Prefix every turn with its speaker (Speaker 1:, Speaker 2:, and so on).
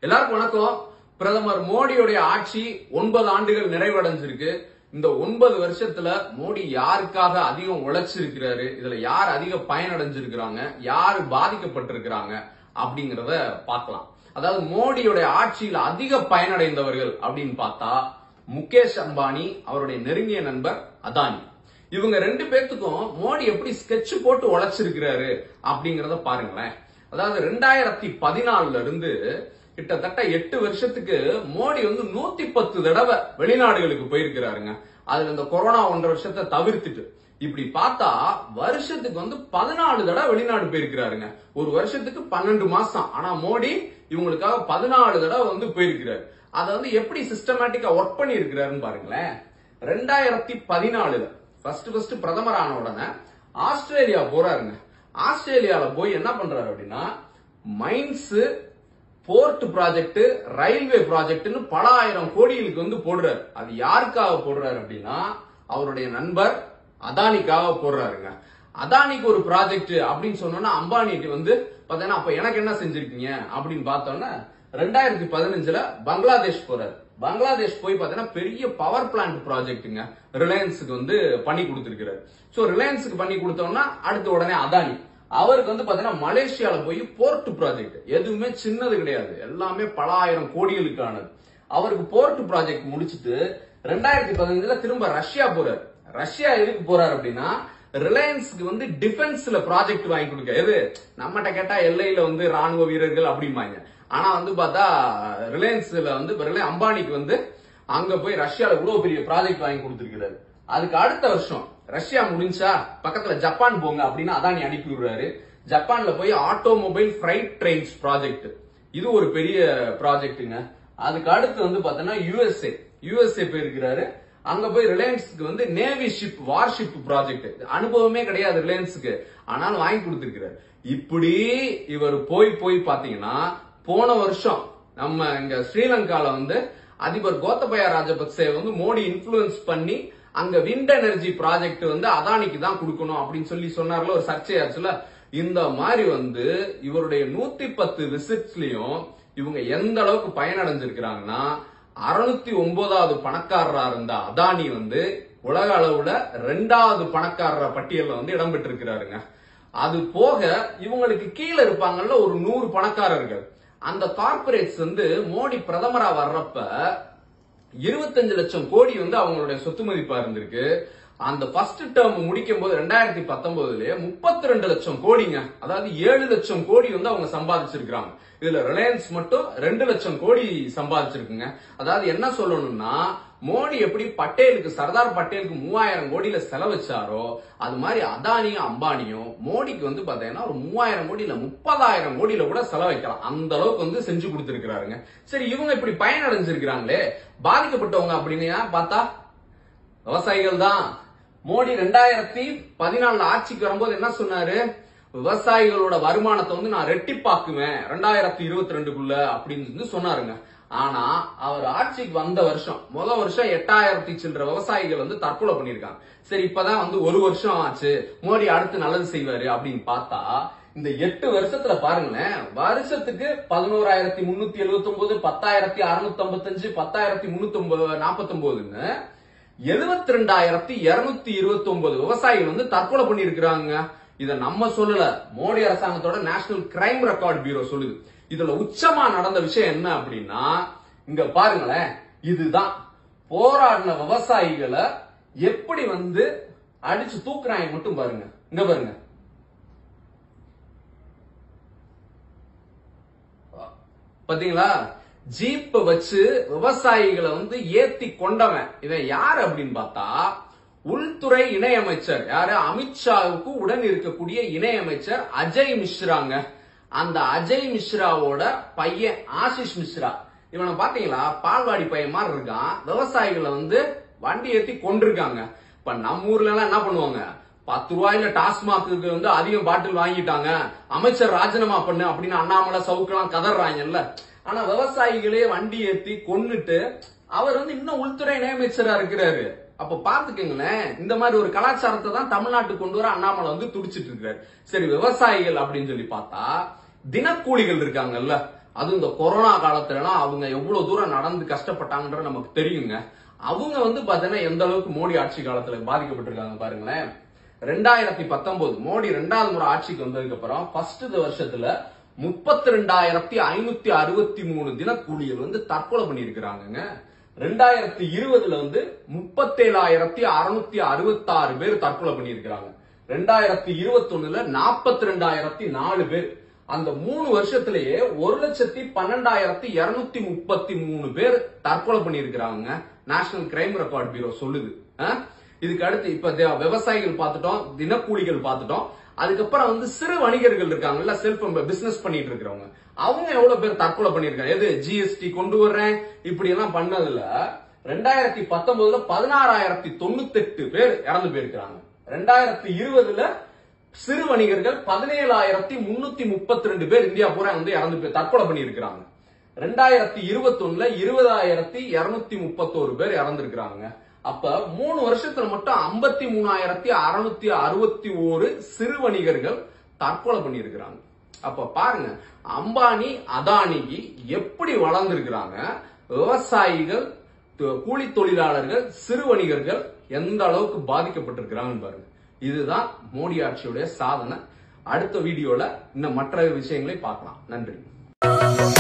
Speaker 1: எல்லாருக்கும் வணக்கம் பிரதமர் மோடியுடைய ஆட்சி ஒன்பது ஆண்டுகள் நிறைவடைஞ்சிருக்கு இந்த ஒன்பது வருஷத்துல மோடி யாருக்காக அதிகம் உழைச்சிருக்கிறாரு இதுல யார் அதிக பயனடைஞ்சிருக்கிறாங்க யாரு பாதிக்கப்பட்டிருக்கிறாங்க அப்படிங்கறத பார்க்கலாம் அதாவது மோடியுடைய ஆட்சியில அதிக பயனடைந்தவர்கள் அப்படின்னு பார்த்தா முகேஷ் அம்பானி அவருடைய நெருங்கிய நண்பர் அதானி இவங்க ரெண்டு பேர்த்துக்கும் மோடி எப்படி ஸ்கெட்ச் போட்டு உழைச்சிருக்கிறாரு அப்படிங்கறத பாருங்களேன் அதாவது ரெண்டாயிரத்தி பதினாலுல இருந்து கிட்டத்தட்ட எட்டு வருஷத்துக்கு மோடி வந்து நூத்தி பத்து தடவை வெளிநாடுகளுக்கு போயிருக்கிறாருங்க அதுல இந்த கொரோனா ஒன்றரை வருஷத்தை தவிர்த்துட்டு இப்படி பார்த்தா வருஷத்துக்கு வந்து பதினாலு தடவை வெளிநாடு போயிருக்கிறாருங்க ஒரு வருஷத்துக்கு பன்னெண்டு மாசம் ஆனா மோடி இவங்களுக்காக பதினாலு தடவை வந்து போயிருக்கிறாரு அதை வந்து எப்படி சிஸ்டமேட்டிக்கா ஒர்க் பண்ணி இருக்கிறாருன்னு பாருங்களேன் ரெண்டாயிரத்தி பதினாலுல ஃபர்ஸ்ட் ஃபர்ஸ்ட் பிரதமர் ஆன உடனே ஆஸ்திரேலியா போறாருங்க ஆஸ்திரேலியால போய் என்ன பண்றாரு அப்படின்னா மைன்ஸ் போர்ட் ப்ராஜெக்ட் ரயில்வே ப்ராஜெக்ட்னு பல ஆயிரம் கோடிகளுக்கு வந்து போடுறாரு அது யாருக்காக போடுறாரு அப்படின்னா அவருடைய நண்பர் அதானிக்காக போடுறாருங்க அதானிக்கு ஒரு ப்ராஜெக்ட் அப்படின்னு சொன்னோன்னா அம்பானிக்கு வந்து பாத்தீங்கன்னா அப்ப எனக்கு என்ன செஞ்சிருக்கீங்க அப்படின்னு பார்த்தோன்னா ரெண்டாயிரத்தி பதினஞ்சுல பங்களாதேஷ் போறாரு பங்களாதேஷ் போய் பாத்தீங்கன்னா பெரிய பவர் பிளான்ட் ப்ராஜெக்ட்டுங்க ரிலையன்ஸுக்கு வந்து பண்ணி கொடுத்துருக்காரு சோ ரிலையன்ஸுக்கு பண்ணி கொடுத்தோம்னா அடுத்த உடனே அதானி அவருக்கு வந்து பாத்தீங்கன்னா மலேசியால போய் போர்ட் ப்ராஜெக்ட் எதுவுமே சின்னது கிடையாது எல்லாமே பல ஆயிரம் கோடிகளுக்கானது அவருக்கு போர்ட் ப்ராஜெக்ட் முடிச்சிட்டு ரெண்டாயிரத்தி பதினஞ்சுல திரும்ப ரஷ்யா போறாரு ரஷ்யா எதுக்கு போறாரு அப்படின்னா ரிலையன்ஸ்க்கு வந்து டிஃபென்ஸ்ல ப்ராஜெக்ட் வாங்கி கொடுக்க எது நம்மகிட்ட கேட்டா எல்லையில வந்து ராணுவ வீரர்கள் அப்படிம்பாங்க ஆனா வந்து பார்த்தா ரிலையன்ஸ்ல வந்து ரிலை அம்பானிக்கு வந்து அங்க போய் ரஷ்யால இவ்வளவு பெரிய ப்ராஜெக்ட் வாங்கி கொடுத்திருக்கிறாரு அதுக்கு அடுத்த வருஷம் ரஷ்யா முடிஞ்சா பக்கத்துல ஜப்பான் போங்க அப்படின்னு அதானி அனுப்பி விடுறாரு ஜப்பான்ல போய் ஆட்டோமொபைல் ஃப்ரைட் ட்ரெயின்ஸ் ப்ராஜெக்ட் இது ஒரு பெரிய ப்ராஜெக்ட்டுங்க அதுக்கு அடுத்து வந்து பாத்தீங்கன்னா யுஎஸ்ஏ யுஎஸ்ஏ போயிருக்கிறாரு அங்க போய் ரிலையன்ஸ்க்கு வந்து நேவி ஷிப் வார்ஷிப் ப்ராஜெக்ட் அனுபவமே கிடையாது ரிலையன்ஸுக்கு ஆனாலும் வாங்கி கொடுத்திருக்கிறாரு இப்படி இவர் போய் போய் பாத்தீங்கன்னா போன வருஷம் நம்ம இங்க ஸ்ரீலங்கால வந்து அதிபர் கோத்தபயா ராஜபக்சே வந்து மோடி இன்ஃபுளுன்ஸ் பண்ணி அங்க விண்ட் எனர்ஜி ப்ராஜெக்ட் வந்து அதானிக்கு தான் கொடுக்கணும் அப்படின்னு சொல்லி சொன்னார்ல ஒரு சர்ச்சையாச்சுல இந்த மாதிரி வந்து இவருடைய நூத்தி பத்து விசிட்ஸ்லயும் இவங்க எந்த அளவுக்கு பயனடைஞ்சிருக்கிறாங்கன்னா அறுநூத்தி ஒன்பதாவது பணக்காரரா இருந்த அதானி வந்து உலக அளவுல ரெண்டாவது பணக்காரர பட்டியல்ல வந்து இடம் பெற்றிருக்கிறாருங்க அது போக இவங்களுக்கு கீழே இருப்பாங்கல்ல ஒரு நூறு பணக்காரர்கள் அந்த கார்பரேட்ஸ் வந்து மோடி பிரதமரா வர்றப்ப இருபத்தஞ்சு லட்சம் கோடி வந்து அவங்களுடைய சொத்து மதிப்பா இருந்திருக்கு அந்த ஃபர்ஸ்ட் டேர்ம் முடிக்கும் போது ரெண்டாயிரத்தி பத்தொன்பதுல முப்பத்தி ரெண்டு லட்சம் கோடிங்க அதாவது ஏழு லட்சம் கோடி வந்து அவங்க சம்பாதிச்சிருக்காங்க இதுல ரிலையன்ஸ் மட்டும் ரெண்டு லட்சம் கோடி சம்பாதிச்சிருக்குங்க அதாவது என்ன சொல்லணும்னா மோடி எப்படி பட்டேலுக்கு சர்தார் பட்டேலுக்கு மூவாயிரம் கோடியில செலவச்சாரோ அது மாதிரி அதானியும் அம்பானியும் மோடிக்கு வந்து பாத்தீங்கன்னா ஒரு மூவாயிரம் கோடி இல்ல முப்பதாயிரம் கோடியில கூட செலவைக்கலாம் அந்த அளவுக்கு வந்து செஞ்சு கொடுத்திருக்கிறாருங்க சரி இவங்க இப்படி பயனடைஞ்சிருக்கிறாங்களே பாதிக்கப்பட்டவங்க அப்படின்னு பார்த்தா விவசாயிகள் தான் மோடி ரெண்டாயிரத்தி பதினாலுல ஆட்சிக்கு வரும்போது என்ன சொன்னாரு விவசாயிகளோட வருமானத்தை வந்து நான் ரெட்டிப்பாக்குவேன் ரெண்டாயிரத்தி இருபத்தி ரெண்டுக்குள்ள அப்படின்னு வந்து சொன்னாருங்க ஆனா அவர் ஆட்சிக்கு வந்த வருஷம் முத வருஷம் எட்டாயிரத்தி சில்லற விவசாயிகள் வந்து தற்கொலை பண்ணிருக்காங்க சரி இப்பதான் வந்து ஒரு வருஷம் ஆச்சு மோடி அடுத்து நல்லது செய்வாரு அப்படின்னு பார்த்தா இந்த எட்டு வருஷத்துல பாருங்களேன் வருஷத்துக்கு பதினோராயிரத்தி முன்னூத்தி எழுபத்தி ஒன்பது பத்தாயிரத்தி அறுநூத்தி ஐம்பத்தஞ்சு பத்தாயிரத்தி முன்னூத்தி ஒன்பது நாற்பத்தி ஒன்பதுன்னு எழுபத்தி ரெண்டாயிரத்தி இருநூத்தி இருபத்தி ஒன்பது விவசாயிகள் வந்து தற்கொலை பண்ணிருக்கிறாங்க இத நம்ம சொல்லல மோடி அரசாங்கத்தோட நேஷனல் கிரைம் ரெக்கார்ட் பியூரோ சொல்லுது இதுல உச்சமா நடந்த விஷயம் என்ன அப்படின்னா இங்க பாருங்களேன் இதுதான் போராடின விவசாயிகளை எப்படி வந்து அடிச்சு தூக்குறாங்க மட்டும் பாருங்க இங்க பாருங்க பாத்தீங்களா ஜீப்ப வச்சு விவசாயிகளை வந்து ஏத்தி கொண்டவன் இவன் யார் அப்படின்னு பார்த்தா உள்துறை இணையமைச்சர் யாரு அமித்ஷாவுக்கு உடன் இருக்கக்கூடிய இணையமைச்சர் அஜய் மிஸ்ராங்க அந்த அஜய் மிஸ்ராவோட பையன் ஆசிஷ் மிஸ்ரா இவனை பாத்தீங்களா பால்வாடி பையன் மாதிரி இருக்கான் விவசாயிகளை வந்து வண்டி ஏத்தி கொண்டிருக்காங்க இப்ப நம்ம ஊர்ல எல்லாம் என்ன பண்ணுவாங்க பத்து ரூபாயில டாஸ்மாக்கு வந்து அதிக பாட்டில் வாங்கிட்டாங்க அமைச்சர் ராஜினாமா பண்ணு அப்படின்னு அண்ணாமலை சவுக்கெல்லாம் கதறாங்கல்ல ஆனா விவசாயிகளே வண்டி ஏத்தி கொன்னுட்டு அவர் வந்து இன்னும் உள்துறை இணையமைச்சரா இருக்கிறாரு அப்ப பாத்துக்கங்களேன் இந்த மாதிரி ஒரு கலாச்சாரத்தை தான் தமிழ்நாட்டுக்கு கொண்டு வர அண்ணாமலை வந்து துடிச்சிட்டு இருக்காரு சரி விவசாயிகள் அப்படின்னு சொல்லி பார்த்தா தினக்கூலிகள் இருக்காங்கல்ல அதுவும் இந்த கொரோனா காலத்துலலாம் அவங்க எவ்வளவு தூரம் நடந்து கஷ்டப்பட்டாங்கன்றது நமக்கு தெரியுங்க அவங்க வந்து பாத்தீங்கன்னா எந்த அளவுக்கு மோடி ஆட்சி காலத்துல பாதிக்கப்பட்டிருக்காங்க பாருங்களேன் ரெண்டாயிரத்தி பத்தொன்பது மோடி ரெண்டாவது முறை ஆட்சிக்கு வந்ததுக்கு அப்புறம் ஃபர்ஸ்ட் வருஷத்துல முப்பத்தி ரெண்டாயிரத்தி ஐநூத்தி அறுபத்தி மூணு தினக்கூலிகள் வந்து தற்கொலை பண்ணியிருக்கிறாங்கங்க ரெண்டாயிரத்தி இருபதுல வந்து முப்பத்தேழாயிரத்தி அறுநூத்தி அறுபத்தி ஆறு பேர் தற்கொலை பண்ணியிருக்கிறாங்க ரெண்டாயிரத்தி இருபத்தி ஒண்ணுல நாற்பத்தி ரெண்டாயிரத்தி நாலு பேர் அந்த மூணு வருஷத்திலேயே ஒரு லட்சத்தி பன்னெண்டாயிரத்தி இருநூத்தி முப்பத்தி மூணு பேர் தற்கொலை பண்ணியிருக்கிறாங்க நேஷனல் கிரைம் ரெக்கார்ட் பியூரோ சொல்லுது அஹ்? இதுக்கு அடுத்து இப்ப தி- விவசாயிகள் பார்த்துட்டோம் தினக்கூலிகள் பார்த்துட்டோம் அதுக்கப்புறம் வந்து சிறு வணிகர்கள் இருக்காங்கல்ல செல்ஃப் பிசினஸ் பண்ணிட்டு இருக்கிறவங்க அவங்க எவ்வளவு பேர் தற்கொலை பண்ணிருக்காங்க எது ஜிஎஸ்டி கொண்டு வர்றேன் இப்படி எல்லாம் பண்ணதுல ரெண்டாயிரத்தி பத்தொன்பதுல பதினாறாயிரத்தி தொண்ணூத்தி எட்டு பேர் இறந்து போயிருக்கிறாங்க ரெண்டாயிரத்தி இருபதுல சிறு வணிகர்கள் பதினேழாயிரத்தி முன்னூத்தி முப்பத்தி ரெண்டு பேர் இந்தியா பூரா வந்து இறந்து போய் தற்கொலை பண்ணியிருக்கிறாங்க ரெண்டாயிரத்தி இருபத்தி ஒண்ணுல இருபதாயிரத்தி இருநூத்தி முப்பத்தோரு பேர் இறந்திருக்கிறாங்க அப்ப மூணு வருஷத்துல மட்டும் ஐம்பத்தி மூணாயிரத்தி அறுநூத்தி அறுபத்தி ஒரு சிறு வணிகர்கள் தற்கொலை பண்ணியிருக்கிறாங்க அப்ப பாருங்க அம்பானி அதானிக்கு எப்படி வளர்ந்திருக்கிறாங்க விவசாயிகள் த- கூலி தொழிலாளர்கள் சிறு வணிகர்கள் எந்த அளவுக்கு பாதிக்கப்பட்டிருக்கிறாங்கன்னு பாருங்க இதுதான் மோடி ஆட்சியுடைய சாதனை அடுத்த வீடியோல இன்னும் மற்ற விஷயங்களை பார்க்கலாம் நன்றி